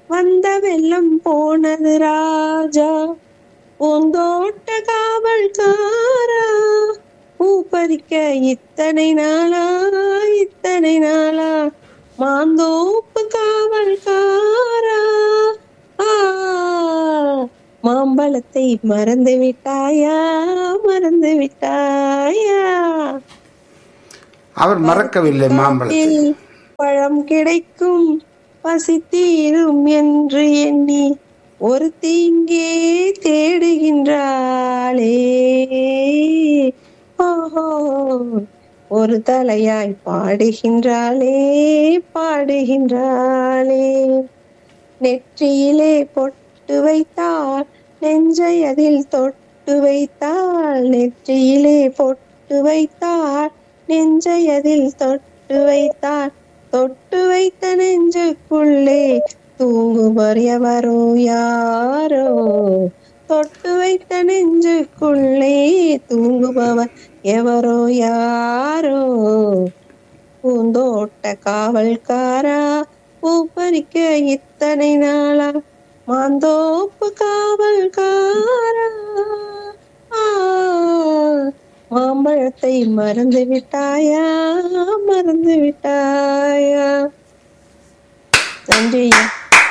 வந்த வெள்ளம் போனது ராஜா பூந்தோட்ட காவல்காரா பூ பறிக்க இத்தனை நாளா இத்தனை நாளா மாந்தோப்பு காவல்காரா ஆ, மாம்பழத்தை மறந்து விட்டாயா மறந்து விட்டாயா அவர் மறக்கவில்லை மாம்பழத்தை பழத்தில் பழம் கிடைக்கும் பசி தீரும் என்று எண்ணி ஒரு தீங்கே தேடுகின்றாளே ஓஹோ ஒரு தலையாய் பாடுகின்றாளே பாடுகின்றாளே நெற்றியிலே பொட்டு வைத்தாள் நெஞ்சை அதில் தொட்டு வைத்தாள் நெற்றியிலே பொட்டு வைத்தாள் நெஞ்சை அதில் தொட்டு வைத்தாள் தொட்டு வைத்த நெஞ்சுக்குள்ளே தூங்குவர் எவரோ யாரோ தொட்டு வைத்த நெஞ்சுக்குள்ளே தூங்குபவர் எவரோ யாரோ பூந்தோட்ட காவல்காரா பூ பறிக்க இத்தனை நாளா மாந்தோப்பு காவல்காரா ஆ, மாம்பழத்தை மறந்து விட்டாயா மறந்து விட்டாயா நன்றி ஐயா.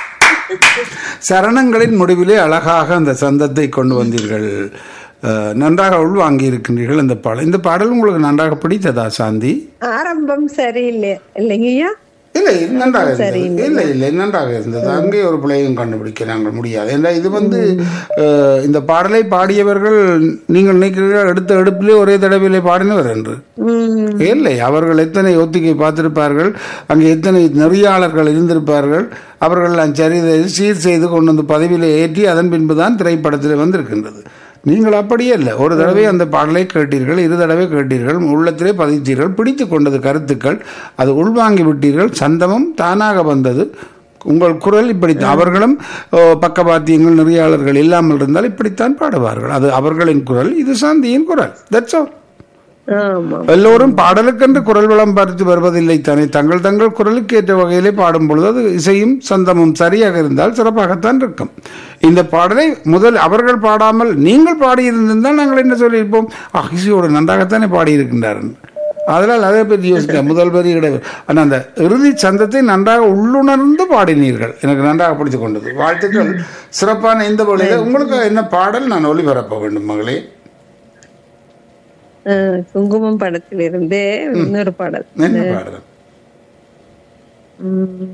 சரணங்களின் முடிவிலே அழகாக அந்த சந்தத்தை கொண்டு வந்தீர்கள் அஹ், நன்றாக உள்வாங்கி இருக்கின்றீர்கள் இந்த பாடல் இந்த பாடல் உங்களுக்கு நன்றாக பிடித்ததா சாந்தி ஆரம்பம் சரியில்லை இல்லைங்க ஐயா இல்லை இது நன்றாக இருந்தது இல்லை இல்லை நன்றாக இருந்தது அங்கே ஒரு பிழையும் கண்டுபிடிக்க நாங்கள் முடியாது ஏன்னா இது வந்து அஹ், இந்த பாடலை பாடியவர்கள் நீங்கள் நினைக்கிறீர்கள் எடுத்த எடுப்பிலே ஒரே தடவையிலே பாடினவர் என்று உம் இல்லை அவர்கள் எத்தனை ஒத்திகை பார்த்திருப்பார்கள் அங்கே எத்தனை நெறியாளர்கள் இருந்திருப்பார்கள் அவர்கள் சரிதை சீர் செய்து கொண்டு வந்து பதவியில் ஏற்றி அதன் பின்புதான் திரைப்படத்தில் வந்திருக்கின்றது நீங்கள் அப்படியே இல்லை ஒரு தடவை அந்த பாடலை கேட்டீர்கள் இரு தடவை கேட்டீர்கள் உள்ளத்திலே பதித்தீர்கள் பிடித்து கொண்டது கருத்துக்கள் அது உள்வாங்கி விட்டீர்கள் சந்தமும் தானாக வந்தது உங்கள் குரல் இப்படித்தான் அவர்களும் ஓ, பக்கவாத்தியங்கள் நெறியாளர்கள் இல்லாமல் இருந்தால் இப்படித்தான் பாடுவார்கள் அது அவர்களின் குரல் இது சாந்தியின் குரல் தட்ஸ் ஆல் ஆமா எல்லோரும் பாடலுக்கென்று குரல் வளம் பார்த்து வருவதில்லை தானே தங்கள் தங்கள் குரலுக்கு ஏற்ற வகையிலே பாடும் பொழுது அது இசையும் சந்தமும் சரியாக இருந்தால் சிறப்பாகத்தான் இருக்கும் இந்த பாடலை முதல் அவர்கள் பாடாமல் நீங்கள் பாடியிருந்திருந்தால் நாங்கள் என்ன சொல்லியிருப்போம் அகிசியோடு நன்றாகத்தானே பாடியிருக்கின்றார் அதனால் அதை பற்றி யோசிக்க முதல் வரி கிடையாது ஆனால் அந்த இறுதி சந்தத்தை நன்றாக உள்ளுணர்ந்து பாடினீர்கள் எனக்கு நன்றாக பிடித்து கொண்டது வாழ்த்துக்கள் சிறப்பான இந்த வழியில் உங்களுக்கு என்ன பாடல் நான் ஒளிபரப்ப வேண்டும் மகளே அஹ், குங்குமம் படத்திலிருந்து இன்னொரு பாடல் என்ன பாடல் உம்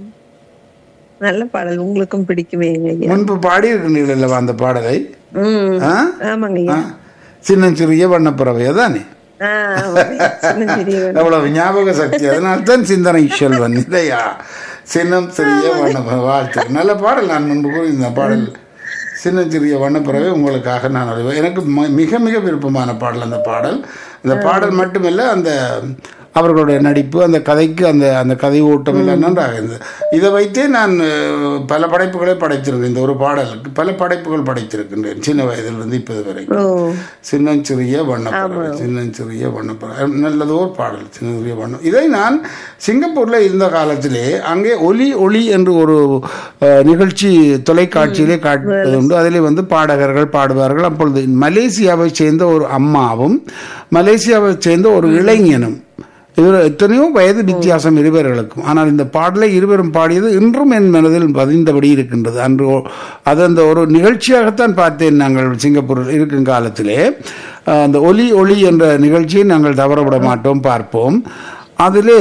நல்ல பாடல் உங்களுக்கும் பிடிக்குமே ஐயா முன்பு பாடியிருக்கிறீர்கள் அல்லவா அந்த பாடலை உம் ஆ? ஆமாங்க ஆ? ஐயா சின்ன சிறிய வண்ணப்பறவை தானே ஆ, ஆமாங்க. சின்ன சிறியவன். அவ்வளவு ஞாபக சக்தி அதனால்தான் சிந்தனை செல்வன் இல்லையா சின்னம் சிறிய வண்ணப்பறவை வாழ்த்து நல்ல பாடல் நான் முன்பு கூறியிருந்தேன் பாடல் சின்ன சிறிய வண்ணப்பறவை உங்களுக்காக நான் அறிவேன் எனக்கு ம- மிக மிக விருப்பமான பாடல் அந்த பாடல் அந்த பாடல் மட்டுமில்லை அந்த அவர்களுடைய நடிப்பு அந்த கதைக்கு அந்த அந்த கதை ஓட்டம் எல்லாம் நன்றாக இருந்தது இதை வைத்தே நான் அஹ், பல படைப்புகளை படைத்திருக்கேன் இந்த ஒரு பாடலுக்கு பல படைப்புகள் படைத்திருக்கின்றேன் சின்ன வயதிலிருந்து இப்போது வரைக்கும் ஓ சின்னஞ்சிறிய வண்ணப்பறவை சின்னஞ்சிறிய வண்ணப்பறவை நல்லதோர் பாடல் சின்னஞ்சிறிய வண்ணம் இதை நான் சிங்கப்பூரில் இருந்த காலத்திலே அங்கே ஒலி ஒளி என்று ஒரு அஹ், நிகழ்ச்சி தொலைக்காட்சியிலே காட்டுவது உண்டு அதிலே வந்து பாடகர்கள் பாடுவார்கள் அப்பொழுது மலேசியாவை சேர்ந்த ஒரு அம்மாவும் மலேசியாவை சேர்ந்த ஒரு இளைஞனும் இவர் எத்தனையோ வயது வித்தியாசம் இருவர்களுக்கும் ஆனால் இந்த பாடலை இருவரும் பாடியது இன்றும் என் மனதில் பதிந்தபடி இருக்கின்றது அன்று ஒ- அது அந்த ஒரு நிகழ்ச்சியாகத்தான் பார்த்தேன் நாங்கள் சிங்கப்பூரில் இருக்கும் காலத்திலே அஹ், அந்த ஒலி ஒளி என்ற நிகழ்ச்சியை நாங்கள் தவறவிட மாட்டோம் பார்ப்போம் அதிலே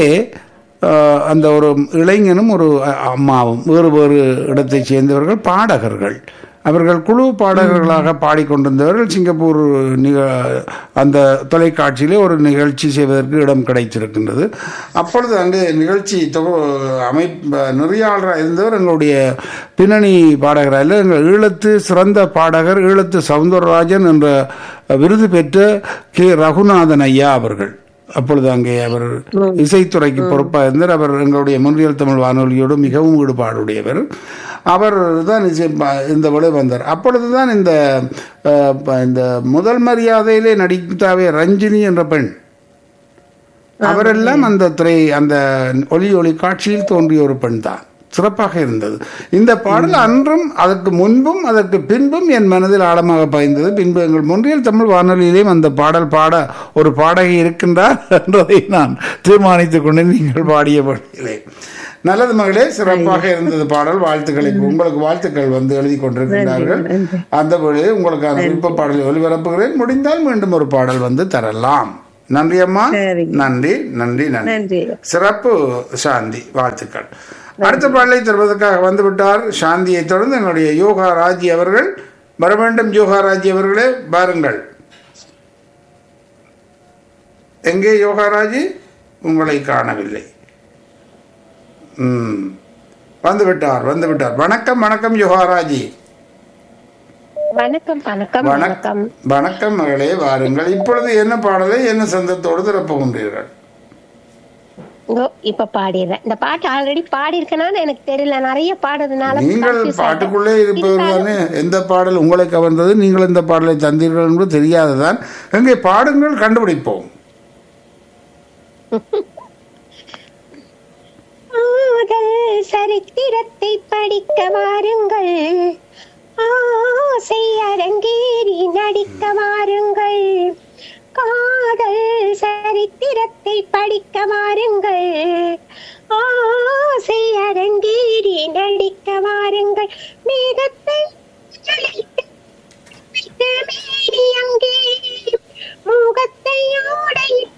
அஹ், அந்த ஒரு இளைஞனும் ஒரு அ- அம்மாவும் வேறு வேறு இடத்தைச் சேர்ந்தவர்கள் பாடகர்கள் அவர்கள் குழு பாடகர்களாக பாடிக்கொண்டிருந்தவர்கள் சிங்கப்பூர் நிக- அந்த தொலைக்காட்சியிலே ஒரு நிகழ்ச்சி செய்வதற்கு இடம் கிடைத்திருக்கின்றது அப்பொழுது அங்கு நிகழ்ச்சி தொகு அமைப்பு நெறியாளராக இருந்தவர் எங்களுடைய பின்னணி பாடகராக இல்லை எங்கள் ஈழத்து சிறந்த பாடகர் ஈழத்து சவுந்தரராஜன் என்ற விருது பெற்ற கே ரகுநாதன் ஐயா அவர்கள் அப்பொழுது அங்கே அவர் இசைத்துறைக்கு பொறுப்பாக இருந்தார் அவர் எங்களுடைய முன்றியல் தமிழ் வானொலியோடு மிகவும் ஈடுபாடுடையவர் அவர் தான் இசை- ப- இந்த விட வந்தார் அப்பொழுதுதான் இந்த அஹ், ப- இந்த முதல் மரியாதையிலே நடித்தாவே ரஞ்சினி என்ற பெண் அவரெல்லாம் அந்த திரை அந்த ஒலி ஒளி காட்சியில் தோன்றிய ஒரு பெண் தான் சிறப்பாக இருந்தது இந்த பாடல் அன்றும் அதற்கு முன்பும் அதற்கு பின்பும் என் மனதில் ஆழமாக பாய்ந்தது பின்பு எங்கள் முன்றியல் தமிழ் வானொலியிலேயும் அந்த பாடல் பாட ஒரு பாடகி இருக்கின்றார் என்றதை நான் தீர்மானித்துக் கொண்டு நீங்கள் பாடிய பாடலே நல்லது மகளே சிறப்பாக இருந்தது பாடல் வாழ்த்துக்களை உங்களுக்கு வாழ்த்துக்கள் வந்து எழுதி கொண்டிருக்கின்றார்கள் அந்த வேளையை உங்களுக்கான விருப்ப பாடலை ஒளிபரப்புகிறேன் முடிந்தால் மீண்டும் ஒரு பாடல் வந்து தரலாம் நன்றி அம்மா சரிங்க. நன்றி நன்றி நன்றி நன்றி சிறப்பு சாந்தி வாழ்த்துக்கள் அடுத்த பாடலை தருவதற்காக வந்துவிட்டார் சாந்தியை தொடர்ந்து எங்களுடைய யோகா ராஜி அவர்கள் வர வேண்டும் யோகா ராஜி அவர்களே பாருங்கள் எங்கே யோகா ராஜி உங்களை காணவில்லை ம் வந்து விட்டார் வந்து விட்டார் வணக்கம் வணக்கம் யோகாராஜி வணக்கம் வணக்கம் வணக்கம் வணக்கம் வணக்கம் மகளே வாருங்கள் இப்பொழுது என்ன பாடலை என்ன சந்தத்தோடு திறப்புகின்றீர்கள் இதோ இப்ப பாடிடுறேன் இந்த பாட்டு ஆல்ரெடி பாடியிருக்கேனான்னு எனக்கு தெரியல நிறைய பாடுறதுனால நீங்கள் confuse பாட்டுக்குள்ளே ஆயிட்டேன். இருப்பவர் தானே எந்த பாடல் உங்களை கவர்ந்தது நீங்கள் இந்த பாடலை தந்தீர்கள் என்று தெரியாததான் எங்கே பாடுங்கள் கண்டுபிடிப்போம் காதல் சரித்திரத்தை படிக்க வாருங்கள் ஆசை அரங்கேறி நடிக்க வாருங்கள் காதல் சரித்திரத்தை படிக்க வாருங்கள் ஆசை அரங்கேறி நடிக்க வாருங்கள் மேகத்தை மேனி அங்கே முகத்தை ஆடையிட்டு